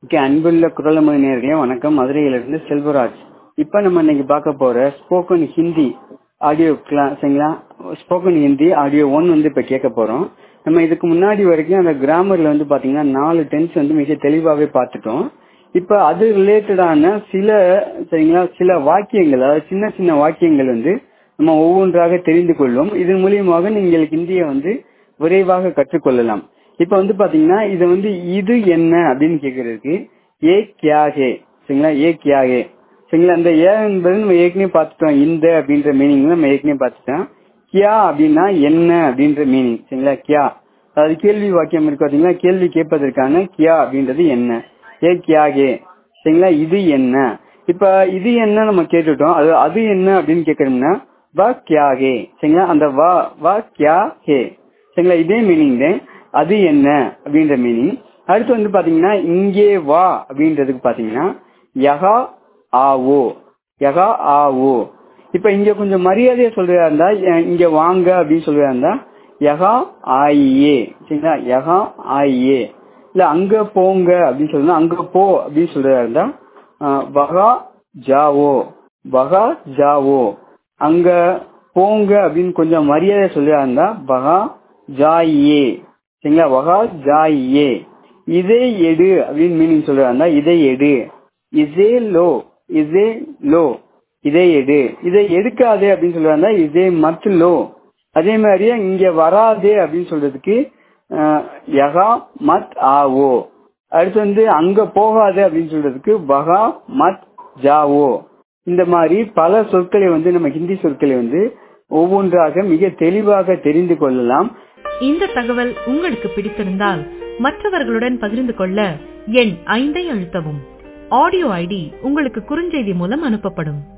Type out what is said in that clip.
okay அன்புள்ள குரலமொழி நேர்களே வணக்கம் மதுரையிலிருந்து செல்வராஜ் இப்போ நம்ம இன்னைக்கு பார்க்க போற ஸ்போக்கன் ஹிந்தி ஆடியோ கிளாஸ் சரிங்களா ஸ்போக்கன் ஹிந்தி ஆடியோ ஒன் வந்து இப்போ கேட்க போறோம் நம்ம இதுக்கு முன்னாடி வரைக்கும் அந்த கிராமர்ல வந்து பாத்தீங்கன்னா நாலு டென்ஸ் வந்து மிக தெளிவாகவே பார்த்துட்டோம் இப்போ அது ரிலேட்டடான சில சரிங்களா சில வாக்கியங்கள் அதாவது சின்ன சின்ன வாக்கியங்கள் வந்து நம்ம ஒவ்வொன்றாக தெரிந்து கொள்வோம் இதன் மூலியமாக நீங்கள் ஹிந்தியை வந்து விரைவாக கற்றுக்கொள்ளலாம் இப்ப வந்து பாத்தீங்கன்னா இது வந்து இது என்ன அப்படின்னு கேக்குறதுக்கு ஏ கியா ஹே சரிங்களா ஏ கியா ஹே சரிங்களா இந்த ஏ என்பது நம்ம ஏற்கனவே பார்த்துட்டோம் இந்த அப்படின்ற மீனிங் நம்ம ஏற்கனவே பார்த்துட்டோம் கியா அப்படின்னா என்ன அப்படின்ற மீனிங் சரிங்களா கியா அதாவது கேள்வி வாக்கியம் இருக்கு பாத்தீங்களா கேள்வி கேட்பதற்கான கியா அப்படின்றது என்ன ஏ கியா ஹே சரிங்களா இது என்ன இப்ப இது என்ன நம்ம கேட்டுட்டோம் அது அது என்ன அப்படின்னு கேட்கறோம்னா வா கியா ஹே சரிங்களா அந்த வா வா கியா ஹே சரிங்களா இதே மீனிங் தான் அது என்ன அப்படின்ற மீனிங் அடுத்து வந்து பாத்தீங்கன்னா இங்கே வா அப்படின்றதுக்கு பாத்தீங்கன்னா யகா ஆவோ யகா ஆவோ இப்ப இங்க கொஞ்சம் மரியாதையா சொல்றதா இருந்தா இங்க வாங்க அப்படின்னு சொல்றதா இருந்தா யகா ஆயே சரிங்களா யகா ஆயே இல்ல அங்க போங்க அப்படின்னு சொல்றா அங்க போ அப்படின்னு சொல்றதா இருந்தா வகா ஜாவோ வகா ஜாவோ அங்க போங்க அப்படின்னு கொஞ்சம் மரியாதை சொல்றதா இருந்தா வகா ஜாயே சரிங்களா வகா ஜாயே இதே எடு அப்படின்னு மீனிங் சொல்றாங்க இதை எடு இதே லோ இதே லோ இதே எடு இதை எடுக்காதே அப்படின்னு சொல்றாங்க இதே மத் லோ அதே மாதிரியே இங்க வராதே அப்படின்னு சொல்றதுக்கு யகா மத் ஆவோ அடுத்து வந்து அங்க போகாதே அப்படின்னு சொல்றதுக்கு வகா மத் ஜாவோ இந்த மாதிரி பல சொற்களை வந்து நம்ம ஹிந்தி சொற்களை வந்து ஒவ்வொன்றாக மிக தெளிவாக தெரிந்து கொள்ளலாம் இந்த தகவல் உங்களுக்கு பிடித்திருந்தால் மற்றவர்களுடன் பகிர்ந்து கொள்ள எண் ஐந்தை அழுத்தவும் ஆடியோ ஐடி உங்களுக்கு குறுஞ்செய்தி மூலம் அனுப்பப்படும்